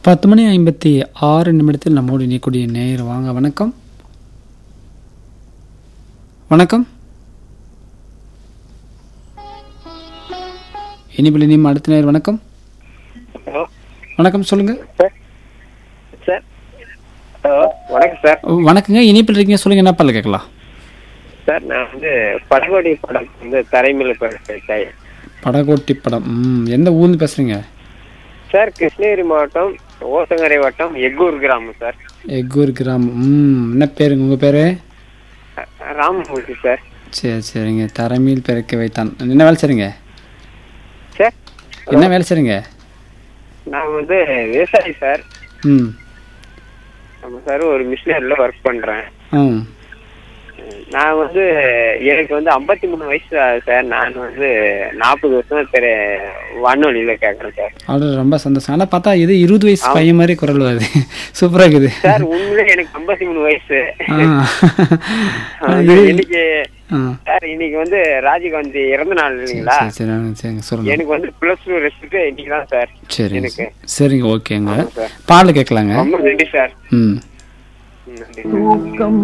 பத்து மணி ஐம்பத்தி ஆறு நிமிடத்தில் நம்மோடு இணையக்கூடிய நேயர் வாங்க வணக்கம் வணக்கம் இனிப்பில் இனியும் அடுத்த நேயர் வணக்கம் ஹலோ வணக்கம் சொல்லுங்க சார் சார் ஹலோ வணக்கம் சார் ஓ, வணக்கங்க இனிப்பில் இருக்கீங்க சொல்லுங்க என்ன பல்ல கேட்கலாம் சார் நான் வந்து படகோடி படம் வந்து தரைமில் பேசுகிறேன் படகோட்டி படம் ம் எந்த ஊர்ந்து பேசுறீங்க சார் கிருஷ்ணகிரி மாவட்டம் ஓசங்கரை வட்டம் எக்கூர் கிராமம் சார் எக்கூர் கிராமம் ம் என்ன பேருங்க உங்கள் பேர் அ- ராமமூர்த்தி சார் சரி சரிங்க தரமில் பிறக்க வைத்தான் என்ன வேலை செய்றீங்க சார் என்ன வேலை செய்றீங்க நான் வந்து விவசாயி சார் ம் நம்ம சார் ஒரு மிஷினரியில் ஒர்க் பண்ணுறேன் ம் நான் வந்து எனக்கு வந்து ஐம்பத்தி மூணு வயசு ஆகுது சார் நான் வந்து நாற்பது வருஷம் தெரிய வானொலியில் கேட்குறேன் சார் அது ரொம்ப சந்தோஷம் ஆனால் பார்த்தா இது இருபது வயசு பையன் மாதிரி குரல் வருது சூப்பராக இருக்குது சார் உண்மையிலே எனக்கு ஐம்பத்தி மூணு வயசு ஆ. இன்னைக்கு ஆ. சார் இன்னைக்கு வந்து ராஜீவ்காந்தி இறந்த நாள் இல்லைங்களா சரி சரி ஆ, சரிங்க சொல்லுங்க எனக்கு வந்து பிளஸ் டூ ரிசல்ட் இன்னைக்கு தான் சார் சரிங்க எனக்கு. சரிங்க ஓகேங்க ஆமா சார். பாடல் கேட்கலாங்க ரொம்ப நன்றி சார் ம் ம், நன்றி சார்